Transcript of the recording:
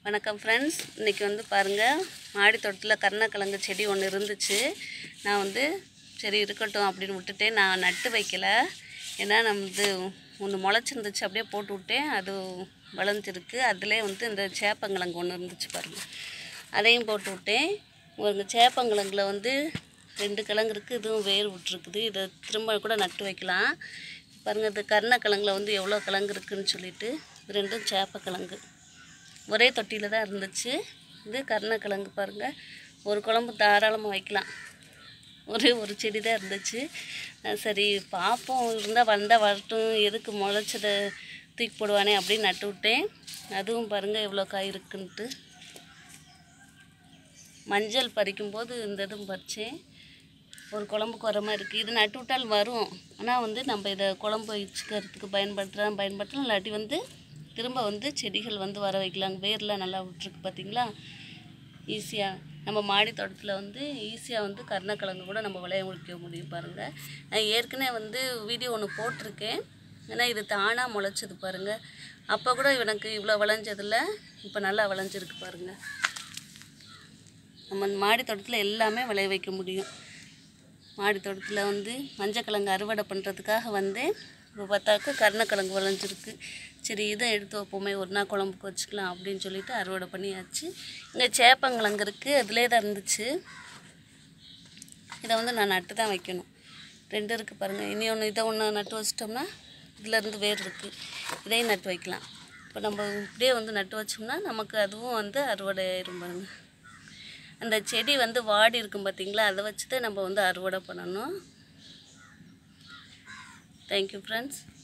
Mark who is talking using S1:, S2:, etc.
S1: வணக்கம் ஃப்ரெண்ட்ஸ் இன்றைக்கி வந்து பாருங்கள் மாடி தோட்டத்தில் கருணக்கிழங்கு செடி ஒன்று இருந்துச்சு நான் வந்து சரி இருக்கட்டும் அப்படின்னு விட்டுட்டேன் நான் நட்டு வைக்கல ஏன்னா நம்மது ஒன்று முளைச்சிருந்துச்சு அப்படியே போட்டு விட்டேன் அது வளர்ந்துருக்கு அதிலே வந்து இந்த சேப்பங்கிழங்கு ஒன்று இருந்துச்சு பாருங்கள் அதையும் போட்டு விட்டேன் ஒரு சேப்பங்கிழங்குல வந்து ரெண்டு கிழங்கு இருக்குது இதுவும் வேர் விட்டுருக்குது இதை திரும்ப கூட நட்டு வைக்கலாம் பாருங்கள் இது கருணக்கிழங்குல வந்து எவ்வளோ கிழங்கு இருக்குதுன்னு சொல்லிட்டு இது ரெண்டும் சேப்பக்கிழங்கு ஒரே தொட்டியில் தான் இருந்துச்சு இது கருணக்கிழங்கு பாருங்கள் ஒரு குழம்பு தாராளமாக வைக்கலாம் ஒரே ஒரு செடி தான் இருந்துச்சு அஹ் சரி பார்ப்போம் இருந்தால் வந்தால் வரட்டும் எதுக்கு முளைச்சதை தூக்கி போடுவானே அப்படின்னு நட்டு விட்டேன் அதுவும் பாருங்கள் எவ்வளோ காய் இருக்குன்ட்டு மஞ்சள் பறிக்கும்போது இந்த இதுவும் பறித்தேன் ஒரு குழம்புக்கு வர மாதிரி இருக்குது இது நட்டு விட்டால் வரும் ஆனால் வந்து நம்ம இதை குழம்பு வச்சுக்கிறதுக்கு பயன்படுத்தலாம் பயன்படுத்தலாம் இல்லாட்டி வந்து திரும்ப வந்து செடிகள் வந்து வர வைக்கலாம் வேர்லாம் நல்லா விட்டுருக்கு பார்த்தீங்களா ஈஸியாக நம்ம மாடி தோட்டத்தில் வந்து ஈஸியாக வந்து கருணக்கிழங்கு கூட நம்ம விளைய வைக்க முடியும் பாருங்கள் நான் ஏற்கனவே வந்து வீடியோ ஒன்று போட்டிருக்கேன் ஏன்னா இது தானாக முளைச்சது பாருங்கள் அப்போ கூட எனக்கு இவ்வளோ விளைஞ்சதில்ல இப்போ நல்லா விளைஞ்சிருக்கு பாருங்கள் நம்ம மாடி தோட்டத்தில் எல்லாமே விளைய வைக்க முடியும் மாடி தோட்டத்தில் வந்து மஞ்சக்கிழங்கு அறுவடை பண்ணுறதுக்காக வந்தேன் இப்போ பார்த்தாக்க கருணக்கிழங்கு விளைஞ்சிருக்கு சரி இதை எடுத்து வைப்போமே ஒரு நாள் குழம்புக்கு வச்சுக்கலாம் அப்படின்னு சொல்லிட்டு அறுவடை பண்ணியாச்சு இங்கே சேப்பங்கிழங்கு இருக்குது அதிலே தான் இருந்துச்சு இதை வந்து நான் நட்டு தான் வைக்கணும் ரெண்டு இருக்குது பாருங்கள் இனி ஒன்று இதை ஒன்று நட்டு வச்சிட்டோம்னா இதுலேருந்து வேர் இருக்குது இதையும் நட்டு வைக்கலாம் இப்போ நம்ம இப்படியே வந்து நட்டு வச்சோம்னா நமக்கு அதுவும் வந்து அறுவடை ஆயிரும் பாருங்க அந்த செடி வந்து வாடி இருக்கும் பார்த்தீங்களா அதை வச்சு தான் நம்ம வந்து அறுவடை பண்ணணும் தேங்க்யூ ஃப்ரெண்ட்ஸ்